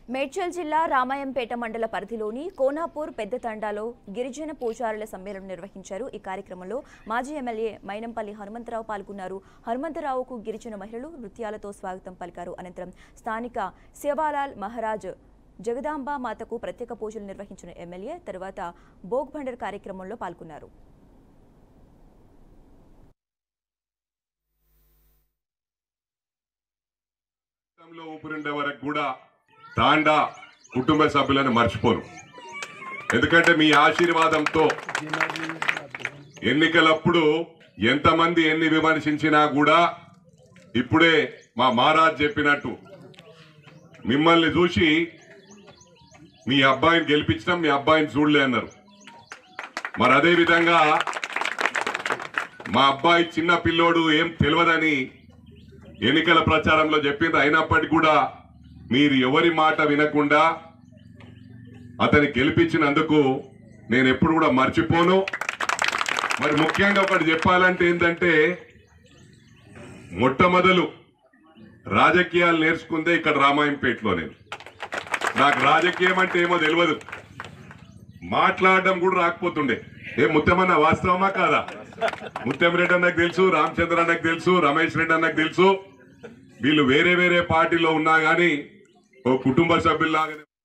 మేడ్చల్ జిల్లా రామాయంపేట మండల పరిధిలోని కోనాపూర్ పెద్దతండాలో గిరిజన పూజారుల సమ్మేళనం నిర్వహించారు ఈ కార్యక్రమంలో మాజీ ఎమ్మెల్యే మైనంపల్లి హనుమంతరావు పాల్గొన్నారు హనుమంతరావుకు గిరిజన మహిళలు నృత్యాలతో స్వాగతం పలికారు అనంతరం స్థానిక శివాలాల్ మహారాజ్ జగదాంబ మాతకు ప్రత్యేక పూజలు నిర్వహించిన ఎమ్మెల్యే తర్వాత భోగ్ భండర్ కార్యక్రమంలో పాల్గొన్నారు జీవితంలో ఊపిరిండే వరకు కూడా తాండా కుటుంబ సభ్యులను మర్చిపోను ఎందుకంటే మీ ఆశీర్వాదంతో ఎన్నికలప్పుడు ఎంతమంది ఎన్ని విమర్శించినా కూడా ఇప్పుడే మా మహారాజ్ చెప్పినట్టు మిమ్మల్ని చూసి మీ అబ్బాయిని గెలిపించడం మీ అబ్బాయిని చూడలే అన్నారు మరి అదే విధంగా మా అబ్బాయి చిన్న పిల్లోడు ఏం తెలియదని ఎన్నికల ప్రచారంలో చెప్పింది అయినప్పటికీ కూడా మీరు ఎవరి మాట వినకుండా అతని గెలిపించినందుకు నేను ఎప్పుడు కూడా మర్చిపోను మరి ముఖ్యంగా ఒకటి చెప్పాలంటే ఏంటంటే మొట్టమొదలు రాజకీయాలు నేర్చుకుందే ఇక్కడ రామాయంపేటలో నేను నాకు రాజకీయం అంటే ఏమో తెలియదు మాట్లాడడం కూడా రాకపోతుండే ఏ ముత్యమన్న వాస్తవమా కాదా ముత్యం రెడ్డి అన్నకు తెలుసు రామచంద్ర అన్నకు తెలుసు రమేష్ రెడ్డి అన్నకు తెలుసు వీళ్ళు వేరే వేరే పార్టీలో ఉన్నా గానీ ఓ కుటుంబ సభ్యుల్లాగానే